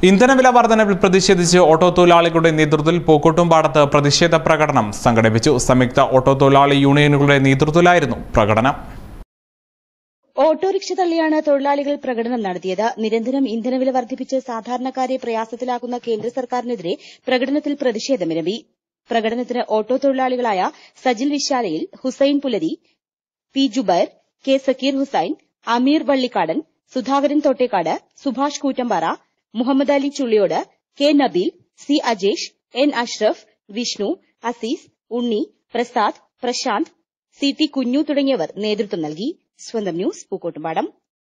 ഇന്ധനവില വർധനവിൽ പ്രതിഷേധിച്ച് ഓട്ടോ തൊഴിലാളികളുടെ നേതൃത്വത്തിൽ പൂക്കോട്ടുംപാടത്ത് പ്രതിഷേധ പ്രകടനം സംഘടിപ്പിച്ചു സംയുക്ത ഓട്ടോ തൊഴിലാളി യൂണിയനുകളുടെ നേതൃത്വത്തിലായിരുന്നു പ്രകടനം ഓട്ടോറിക്ഷ തള്ളിയാണ് തൊഴിലാളികൾ പ്രകടനം നടത്തിയത് നിരന്തരം ഇന്ധനവില വർദ്ധിപ്പിച്ച് സാധാരണക്കാരെ പ്രയാസത്തിലാക്കുന്ന കേന്ദ്ര സർക്കാരിനെതിരെ പ്രകടനത്തിൽ പ്രതിഷേധമിരമ്പി പ്രകടനത്തിന് ഓട്ടോ തൊഴിലാളികളായ Sajil Vishalayil Hussain Pulari P Jubair K Sakkeer Hussain Ameer Vallikkadan Sudhakaran Thottekkad Subhash Koottambara Muhammad Ali Chulliyode K Nabeel C Ajesh N Ashraf Vishnu Azeez Unni Prasad Prashanth C T Kunju തുടങ്ങിയവർ നേതൃത്വം നൽകി സ്വന്തം ന്യൂസ് പൂക്കോട്ടുംപാടം